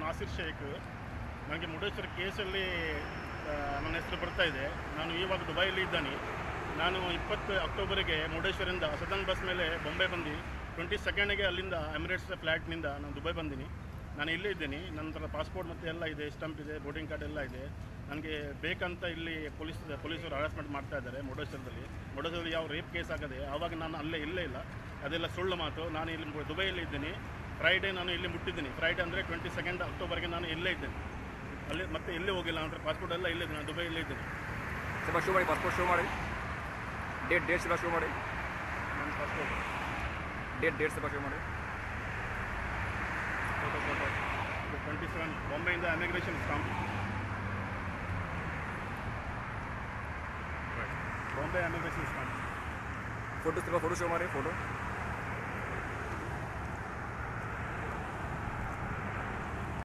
ನಾಸಿರ್ ಶೇಖ್ ನನಗೆ ಮುರುಡೇಶ್ವರ ಕೇಸಲ್ಲಿ ಆ, ನನ್ನ ಹೆಸರು ಬರ್ತಾ ಇದೆ ನಾನು ಇವಾಗ ದುಬೈಯಲ್ಲಿ ಇದ್ದಾನೆ ನಾನು ಇಪ್ಪತ್ತು ಅಕ್ಟೋಬರಿಗೆ ಮುರುಡೇಶ್ವರಿಂದ ಸದನ್ ಬಸ್ ಮೇಲೆ ಬೊಂಬೆ ಬಂದು ಟ್ವೆಂಟಿ ಸೆಕೆಂಡಿಗೆ ಅಲ್ಲಿಂದ ಎಮಿರೇಟ್ಸ್ ಫ್ಲ್ಯಾಟ್ನಿಂದ ನಾನು ದುಬೈ ಬಂದೀನಿ ನಾನು ಇಲ್ಲೇ ಇದ್ದೀನಿ ನನ್ನ ಹತ್ರ ಪಾಸ್ಪೋರ್ಟ್ ಮತ್ತು ಎಲ್ಲ ಇದೆ ಸ್ಟಂಪ್ ಇದೆ ಬೋರ್ಡಿಂಗ್ ಕಾರ್ಡ್ ಎಲ್ಲ ಇದೆ ನನಗೆ ಬೇಕಂತ ಇಲ್ಲಿ ಪೊಲೀಸ್ ಪೊಲೀಸರು ಹರಾಸ್ಮೆಂಟ್ ಮಾಡ್ತಾ ಇದ್ದಾರೆ ಮುರುಡೇಶ್ವರದಲ್ಲಿ ಮುರುಡೇಶ್ವರದಲ್ಲಿ ಯಾವ ರೇಪ್ ಕೇಸ್ ಆಗದೆ ಆವಾಗ ನಾನು ಅಲ್ಲೇ ಇಲ್ಲೇ ಇಲ್ಲ ಅದೆಲ್ಲ ಸುಳ್ಳು ಮಾತು ನಾನು ಇಲ್ಲಿ ಮು- ದುಬೈಯಲ್ಲಿ ಇದ್ದೀನಿ ಫ್ರೈಡೇ ನಾನು ಇಲ್ಲಿ ಮುಟ್ಟಿದ್ದೀನಿ ಫ್ರೈಡೇ ಅಂದರೆ ಟ್ವೆಂಟಿ ಸೆಕೆಂಡ್ ಅಕ್ಟೋಬರ್ಗೆ ನಾನು ಇಲ್ಲೇ ಇದ್ದೇನೆ ಅಲ್ಲಿ ಮತ್ತೆ ಎಲ್ಲೇ ಹೋಗಿಲ್ಲ ಅಂದರೆ ಪಾಸ್ಪೋರ್ಟ್ ಎಲ್ಲ ಇಲ್ಲೇ ಇದ್ದೀನಿ ನಾನು ದುಬೈಯಲ್ಲೇ ಇದ್ದೀನಿ ಸ್ವಲ್ಪ ಶೋ ಮಾಡಿ ಪಾಸ್ಪೋರ್ಟ್ ಶೋ ಮಾಡಿ ಡೇಟ್ ಡೇಟ್ ಸ್ವಲ್ಪ ಶೋ ಮಾಡಿ ನನ್ನ ಪಾಸ್ಪೋರ್ಟ್ ಡೇಟ್ ಡೇಟ್ ಸ್ವಲ್ಪ ಶೋ ಮಾಡಿ ಫೋಟೋ ಫೋಟೋ ಇದು ಟ್ವೆಂಟಿ ಸೆವೆನ್ ಬಾಂಬೆಯಿಂದ emigration stamp Bombay emigration stamp photo ಸ್ವಲ್ಪ ಫೋಟೋ ಶೋ ಮಾಡಿ ಫೋಟೋ